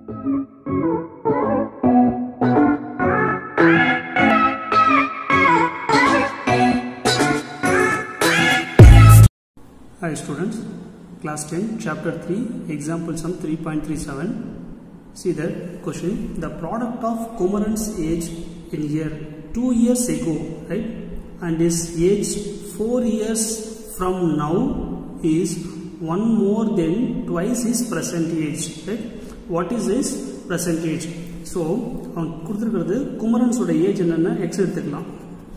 Hi students, class 10, chapter 3, example sum 3.37. See that question, the product of Kumaran's age in year 2 years ago, right, and his age 4 years from now is one more than twice his present age, right? What is his present age? So அவன் கொடுத்துருக்கிறது குமரன்ஸோட age என்னென்ன X எடுத்துக்கலாம்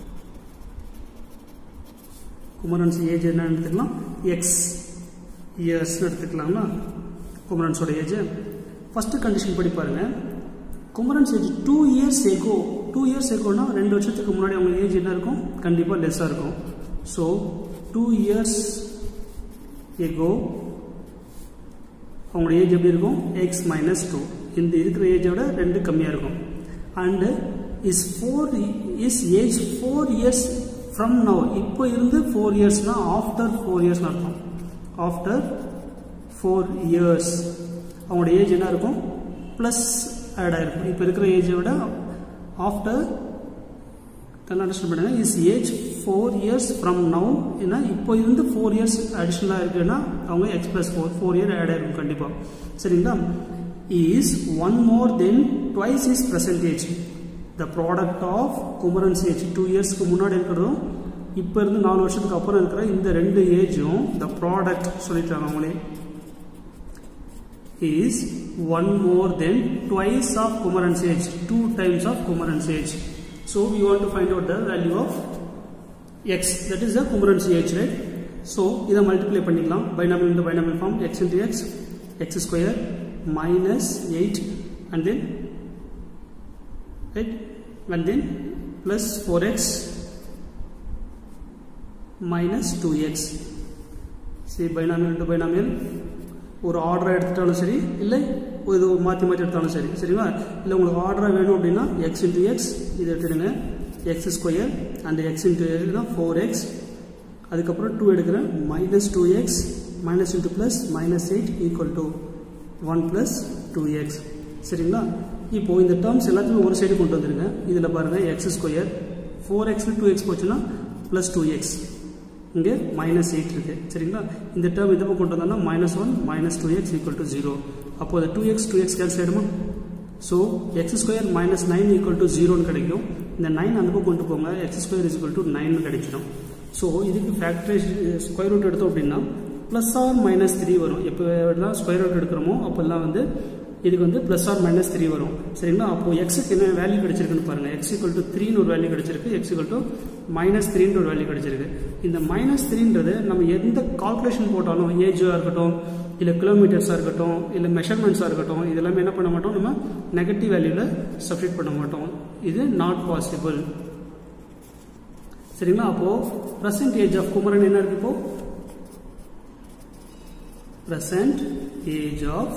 Kumaran's age என்ன எடுத்துக்கலாம் X years எடுத்துக்கலாம்னா குமரன்ஸோட age first condition படி பாருங்க குமரன்ஸ் age two years ago two years எகோனா ரெண்டு வருஷத்துக்கு முன்னாடி அவங்க ஏஜ் என்ன இருக்கும் கண்டிப்பாக லெஸ்ஸாக இருக்கும் ஸோ டூ இயர்ஸ் எகோ அவங்களோட ஏஜ் எப்படி இருக்கும் எக்ஸ் மைனஸ் டூ இந்த இருக்கிற ஏஜை விட ரெண்டு கம்மியாக இருக்கும் and is four is age four years from now இப்போ இருந்து ஃபோர் இயர்ஸ்னா ஆஃப்டர் ஃபோர் இயர்ஸ் அர்த்தம் ஆஃப்டர் ஃபோர் இயர்ஸ் அவங்களோட ஏஜ் என்ன இருக்கும் ப்ளஸ் ஆட் ஆயிருக்கும் இப்போ இருக்கிற ஏஜை விட ஆஃப்டர் நல்லா அண்டர்ஸ்டாண்ட் பண்ணுங்க is age four years from now ஏன்னா இப்போ இருந்து ஃபோர் இயர்ஸ் அடிஷ்னலாக இருக்குன்னா அவங்க x plus four four year add ஆயிருக்கும் கண்டிப்பாக சரிங்களா is one more than twice is percentage the product of Kumaran's age two இயர்ஸ்க்கு முன்னாடி இருக்கிறதும் இப்போ இருந்து நாலு வருஷத்துக்கு அப்புறம் இருக்கிற இந்த ரெண்டு ஏஜும் த ப்ராடக்ட் சொல்லிட்டாங்க அவங்களே is one more than twice of Kumaran's age two times of Kumaran's age so we want to find out the value of x that is the Kumaran's age right so இதை மல்டிப்ளை பண்ணிக்கலாம் பைனாமியல் இந்த binomial form x into x x square minus 8 and then right and then plus 4x minus 2x see binomial into binomial ஒரு ஆர்டரை எடுத்துட்டாலும் சரி இல்லை இது மாற்றி மாற்றி எடுத்தாலும் சரி சரிங்களா இல்லை உங்களுக்கு ஆர்டராக வேணும் அப்படின்னா எக்ஸ் இன்ட்டு எக்ஸ் இது எடுத்துடுங்க x square and x into தான் ஃபோர் எக்ஸ் அதுக்கப்புறம் டூ எடுக்கிறேன் minus two x minus into plus minus eight equal to one plus two x சரிங்களா இப்போது இந்த டேர்ம்ஸ் எல்லாத்தையுமே ஒரு சைடு கொண்டு வந்துருங்க இதில் பாருங்கள் எக்ஸ் ஸ்கொயர் ஃபோர் எக்ஸில் டூ எக்ஸ் போச்சுன்னா ப்ளஸ் டூ எக்ஸ் இங்கே மைனஸ் எயிட் இருக்குது சரிங்களா இந்த டேர்ம் இந்த பக்கம் கொண்டு வந்தோம்னா minus one minus two x equal to zero அப்போது அது two x two x cancel ஆகிடுமா so x square minus nine equal to ஜீரோன்னு கிடைக்கும் இந்த நைன் அந்த பக்கம் கொண்டு போங்க x square is equal to nine கிடைச்சிடும் ஸோ இதுக்கு ஃபேக்டரைஸ் ஸ்கொயர் ரூட் எடுத்தோம் அப்படின்னா ப்ளஸ் ஆர் மைனஸ் த்ரீ வரும் எப்போ எல்லாம் ஸ்கொயர் ரூட் எடுக்கிறோமோ அப்போல்லாம் வந்து இதுக்கு வந்து ப்ளஸ் ஆர் மைனஸ் த்ரீ வரும் சரிங்களா அப்போ எக்ஸுக்கு என்ன வேல்யூ கிடைச்சிருக்குன்னு பாருங்கள் எக்ஸ் ஈக்குவல் டு த்ரீன்னு ஒரு வேல்யூ கிடைச்சிருக்கு எக்ஸ் ஈக்குவல் டு மைனஸ் த்ரீன்ற ஒரு வேல்யூ கிடைச்சிருக்கு இந்த மைனஸ் த்ரீன்றது நம்ம எந்த கால்குலேஷன் போட்டாலும் ஏஜாக இருக்கட்டும் இல்லை கிலோமீட்டர்ஸாக இருக்கட்டும் இல்லை மெஷர்மெண்ட்ஸாக இருக்கட்டும் இதெல்லாமே என்ன பண்ண மாட்டோம் நம்ம நெகட்டிவ் வேல்யூவில் சப்ஸ்டியூட் பண்ண மாட்டோம் இது நாட் பாசிபிள் சரிங்களா அப்போது ப்ரெசன்ட் ஏஜ் ஆஃப் குமரன் என்ன இருக்கு இப்போ present age of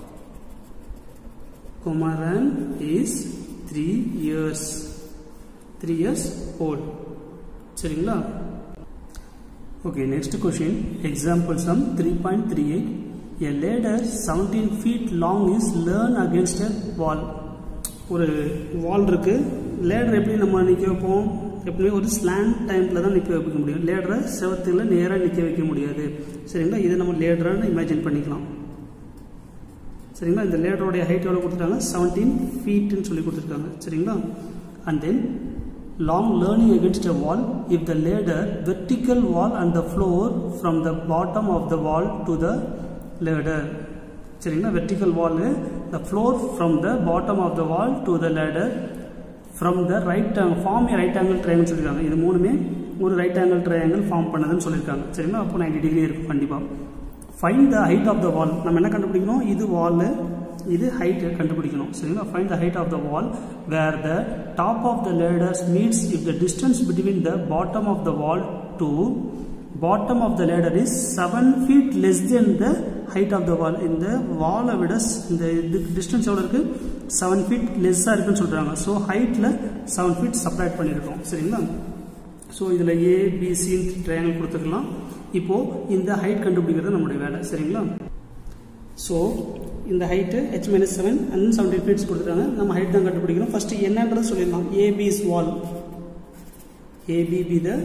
Kumaran is 3 years 3 years old சரிங்களா okay next question example sum 3.38 a ladder 17 feet long is learn against a wall ஒரு வால் இருக்கு லேடர் எப்படி நம்ம நிற்க வைப்போம் எப்பவுமே ஒரு ஸ்லாண்ட் டைமில் தான் நிற்க வைக்க முடியும் லேடரை செவத்தில் நேராக நிற்க வைக்க முடியாது சரிங்களா இதை நம்ம லேடரான்னு இமேஜின் பண்ணிக்கலாம் சரிங்களா இந்த லேடரோடைய ஹைட் எவ்வளோ கொடுத்துருக்காங்க செவன்டீன் ஃபீட்டுன்னு சொல்லி கொடுத்துருக்காங்க சரிங்களா and then long learning against a wall if the ladder vertical wall and the floor from the bottom of the wall to the ladder சரிங்களா vertical wall the floor from the bottom of the wall to the ladder from the right form right angle triangle சொல்லியிருக்காங்க இது மூணுமே ஒரு right angle triangle form பண்ணதுன்னு சொல்லியிருக்காங்க சரிங்களா அப்போ ninety degree இருக்கும் கண்டிப்பாக fine the height of the wall நம்ம என்ன கண்டுபிடிக்கணும் இது வால் இது ஹைட் கண்டுபிடிக்கணும் சரிங்களா fine the height of the wall where the top of the ladders means if the distance between the bottom of the wall to bottom of the ladder is seven feet less than the height of the wall இந்த வாலை விட இந்த இதுக்கு distance எவ்வளோ இருக்குது seven feet லெஸ்ஸாக இருக்குன்னு சொல்கிறாங்க so ஹைட்டில் செவன் ஃபீட் சப்ராக்ட் பண்ணியிருக்கோம் சரிங்களா ஸோ இதில் ஏபிசி ட்ரையாங்கிள் கொடுத்துக்கலாம் இப்போது இந்த ஹைட் கண்டுபிடிக்கிறது நம்முடைய வேலை சரிங்களா ஸோ இந்த height h minus seven and seventeen feets கொடுத்துருக்காங்க நம்ம ஹைட் தான் கண்டுபிடிக்கணும் ஃபர்ஸ்ட் என்னன்றது சொல்லிடலாம் AB is wall AB B the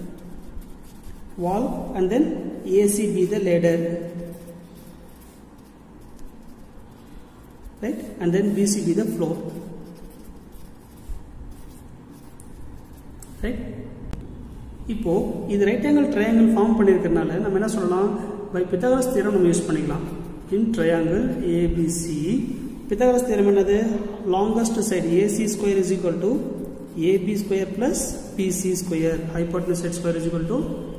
wall and then AC be the ladder right and then BC be the floor right இப்போ இது right angle triangle form பண்ணியிருக்கிறதுனால நம்ம என்ன சொல்லலாம் பை பித்தகரஸ் தியரம் நம்ம யூஸ் பண்ணிக்கலாம் in triangle ABC Pythagoras theorem என்னது longest side AC square is equal to AB square plus BC square hypotenuse side square is equal to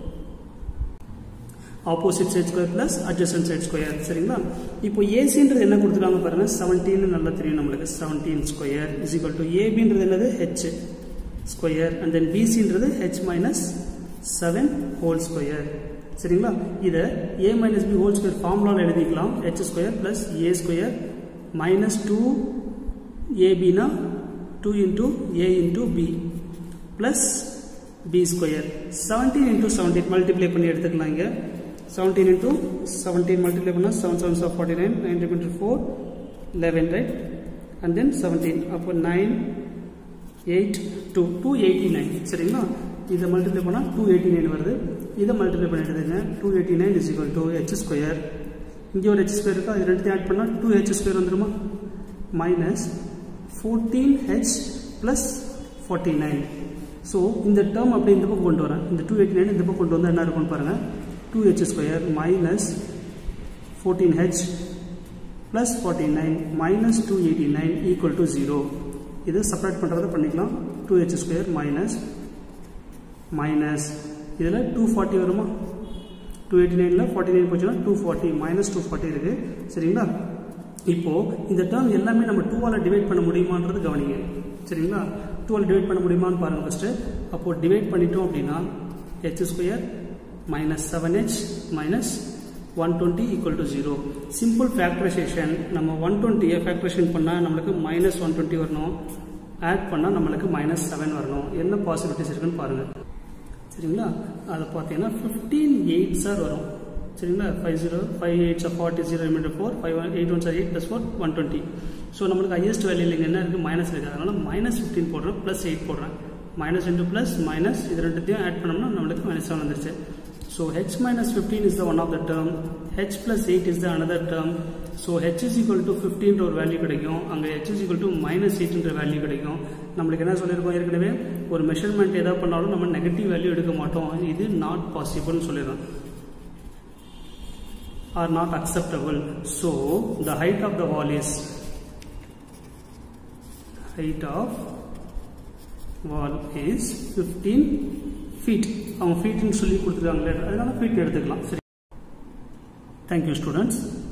opposite side square plus adjacent side square சரிங்களா இப்போ ஏசின்றது என்ன கொடுத்துருக்காங்க பாருங்க seventeen நல்லா தெரியும் நம்மளுக்கு seventeen square is equal to ஏபின்றது என்னது ஹெச் ஸ்கொயர் அண்ட் தென் பிசின்றது h minus seven whole square சரிங்களா இதை a minus b whole square ஃபார்முலாவில் எழுதிக்கலாம் h square plus a square minus two ஏபினா two into a into b plus b square seventeen into seventeen multiply பண்ணி எடுத்துக்கலாம் இங்கே 17 into 17 multiply பண்ணா 7 7 are 49 9 into 4 11 right and then 17 அப்போ 9 8 2 289 சரிங்களா இதை மல்டிப்ளை பண்ணா 289 வருது இதை மல்டிப்ளை பண்ணி எடுத்துங்க 289 is equal to h square இங்கே ஒரு h ஸ்கொயர் இருக்கா இது ரெண்டுத்தையும் ஆட் பண்ணா 2h ஸ்கொயர் வந்துருமா மைனஸ் 14h பிளஸ் 49 ஸோ இந்த டேர்ம் அப்படியே இந்த பக்கம் கொண்டு வரேன் இந்த 289 இந்த பக்கம் கொண்டு வந்தால் என்ன இருக்கும்னு பாருங்கள் 2h square minus 14h plus 49 minus 289 equal to 0 இது செப்பரேட் பண்ணுறதை பண்ணிக்கலாம் 2h square minus minus இதில் 240 வருமா 289ல 49 போச்சுன்னா 240 minus 240 இருக்கு சரிங்களா இப்போ இந்த டேர்ம் எல்லாமே நம்ம டூவால் டிவைட் பண்ண முடியுமான்றது கவனிங்க சரிங்களா டூவால் டிவைட் பண்ண முடியுமான்னு பாருங்க ஃபஸ்ட்டு அப்போது டிவைட் பண்ணிட்டோம் அப்படின்னா h square minus 7h minus 120 equal to 0 simple factorization நம்ம 120 factorization பண்ணா நம்மளுக்கு minus 120 வரணும் ஆட் பண்ணா நம்மளுக்கு minus 7 வரணும் என்ன பாசிபிலிட்டிஸ் இருக்குன்னு பாருங்க சரிங்களா அதை பார்த்தீங்கன்னா 15 8 சார் வரும் சரிங்களா five zero five eights forty zero remainder four five one eight one சார் eight plus four one twenty so நம்மளுக்கு ஹையஸ்ட் வேல்யூ இல்லைங்க என்ன இருக்குது மைனஸ் இருக்குது அதனால் மைனஸ் ஃபிஃப்டீன் போடுறேன் ப்ளஸ் எயிட் போடுறேன் மைனஸ் இன்ட்டு ப்ளஸ் மைனஸ் இது ரெண்டுத்தையும் ஆட் பண்ணோம்னா நம்மளுக்கு மைனஸ் செவன் வந்துருச்சு So h minus 15 is the one of the term, h plus 8 is the another term. So h is equal to 15 ஒரு value கிடைக்கும் அங்கே h is equal to minus 8 என்ற value கிடைக்கும் நம்மளுக்கு என்ன சொல்லியிருக்கோம் ஏற்கனவே ஒரு மெஷர்மெண்ட் எதாவது பண்ணாலும் நம்ம நெகட்டிவ் வேல்யூ எடுக்க மாட்டோம் இது நாட் பாசிபிள்னு சொல்லிடுறோம் are not acceptable. So the height of the wall is height of wall is 15 feet. அவங்க ஃபீட்னு சொல்லி கொடுத்துருக்காங்களே அதனால ஃபீட் எடுத்துக்கலாம் சரி தேங்க்யூ ஸ்டூடெண்ட்ஸ்